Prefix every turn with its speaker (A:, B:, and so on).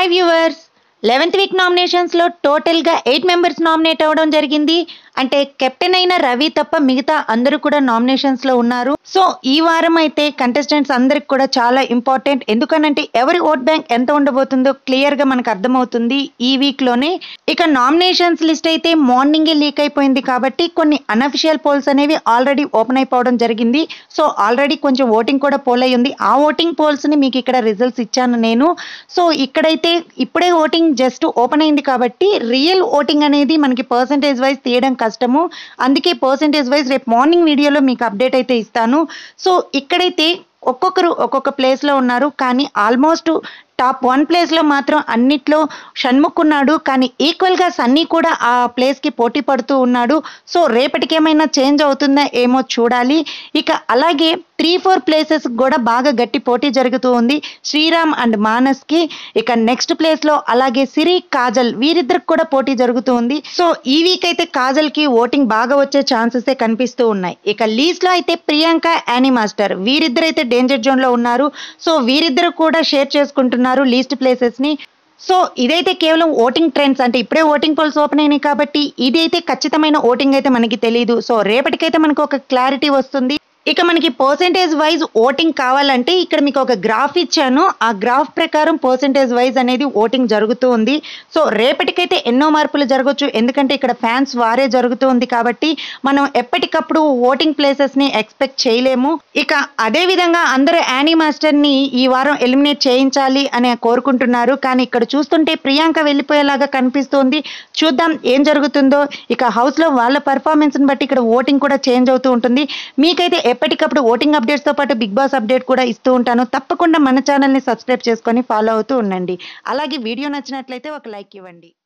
A: hi viewers eleventh week నామినేషన్స్లో టోటల్గా eight members nominate అవ్వడం జరిగింది అంటే కెప్టెన్ అయిన రవి తప్ప మిగతా అందరూ కూడా నామినేషన్స్లో ఉన్నారు సో ఈ వారం అయితే కంటెస్టెంట్స్ అందరికి కూడా చాలా ఇంపార్టెంట్ ఎందుకనంటే ఎవరి ఓట్ బ్యాంక్ ఎంత ఉండబోతుందో క్లియర్గా మనకు అర్థమవుతుంది ఈ వీక్లోనే ఇక నామినేషన్స్ లిస్ట్ అయితే మార్నింగే లీక్ అయిపోయింది కాబట్టి కొన్ని అనఫిషియల్ పోల్స్ అనేవి ఆల్రెడీ ఓపెన్ అయిపోవడం జరిగింది సో ఆల్రెడీ కొంచెం ఓటింగ్ కూడా పోల్ అయి ఉంది ఆ ఓటింగ్ పోల్స్ని మీకు ఇక్కడ రిజల్ట్స్ ఇచ్చాను నేను సో ఇక్కడైతే ఇప్పుడే ఓటింగ్ జస్ట్ ఓపెన్ అయింది కాబట్టి రియల్ ఓటింగ్ అనేది మనకి పర్సంటేజ్ వైజ్ తీయడం కష్టము అందుకే పర్సంటేజ్ వైజ్ రేపు మార్నింగ్ వీడియోలో మీకు అప్డేట్ అయితే ఇస్తాను సో ఇక్కడైతే ఒక్కొక్కరు ఒక్కొక్క ప్లేస్లో ఉన్నారు కానీ ఆల్మోస్ట్ టాప్ వన్ ప్లేస్లో మాత్రం అన్నిట్లో షణ్ముఖ్ ఉన్నాడు కానీ ఈక్వల్గా సన్నీ కూడా ఆ ప్లేస్కి పోటీ పడుతూ ఉన్నాడు సో రేపటికి ఏమైనా చేంజ్ అవుతుందా ఏమో చూడాలి ఇక అలాగే త్రీ ఫోర్ ప్లేసెస్ కూడా బాగా గట్టి పోటీ జరుగుతూ ఉంది శ్రీరామ్ అండ్ మానస్కి ఇక నెక్స్ట్ ప్లేస్లో అలాగే సిరి కాజల్ వీరిద్దరికి కూడా పోటీ జరుగుతూ ఉంది సో ఈ వీక్ అయితే కాజల్కి ఓటింగ్ బాగా వచ్చే ఛాన్సెస్ కనిపిస్తూ ఉన్నాయి ఇక లీస్ట్లో అయితే ప్రియాంక యానీ మాస్టర్ వీరిద్దరు అయితే డేంజర్ జోన్లో ఉన్నారు సో వీరిద్దరు కూడా షేర్ చేసుకుంటున్నారు లీస్ట్ ప్లేసెస్ని సో ఇదైతే కేవలం ఓటింగ్ ట్రెండ్స్ అంటే ఇప్పుడే ఓటింగ్ పోల్స్ ఓపెన్ అయినాయి కాబట్టి ఇది అయితే ఖచ్చితమైన ఓటింగ్ అయితే మనకి తెలియదు సో రేపటికైతే మనకు ఒక క్లారిటీ వస్తుంది ఇక మనకి పర్సంటేజ్ వైజ్ ఓటింగ్ కావాలంటే ఇక్కడ మీకు ఒక గ్రాఫ్ ఇచ్చాను ఆ గ్రాఫ్ ప్రకారం పర్సంటేజ్ వైజ్ అనేది ఓటింగ్ జరుగుతూ ఉంది సో రేపటికైతే ఎన్నో మార్పులు జరగవచ్చు ఎందుకంటే ఇక్కడ ఫ్యాన్స్ వారే జరుగుతూ ఉంది కాబట్టి మనం ఎప్పటికప్పుడు ఓటింగ్ ప్లేసెస్ని ఎక్స్పెక్ట్ చేయలేము ఇక అదే విధంగా అందరూ యానీ మాస్టర్ని ఈ వారం ఎలిమినేట్ చేయించాలి అని కోరుకుంటున్నారు కానీ ఇక్కడ చూస్తుంటే ప్రియాంక వెళ్ళిపోయేలాగా కనిపిస్తుంది చూద్దాం ఏం జరుగుతుందో ఇక హౌస్లో వాళ్ళ పర్ఫార్మెన్స్ని బట్టి ఇక్కడ ఓటింగ్ కూడా చేంజ్ అవుతూ ఉంటుంది మీకైతే ఎప్పటికప్పుడు ఓటింగ్ అప్డేట్స్తో పాటు బిగ్ బాస్ అప్డేట్ కూడా ఇస్తూ ఉంటాను తప్పకుండా మన ఛానల్ని సబ్స్క్రైబ్ చేసుకొని ఫాలో అవుతూ ఉండండి అలాగే వీడియో నచ్చినట్లయితే ఒక లైక్ ఇవ్వండి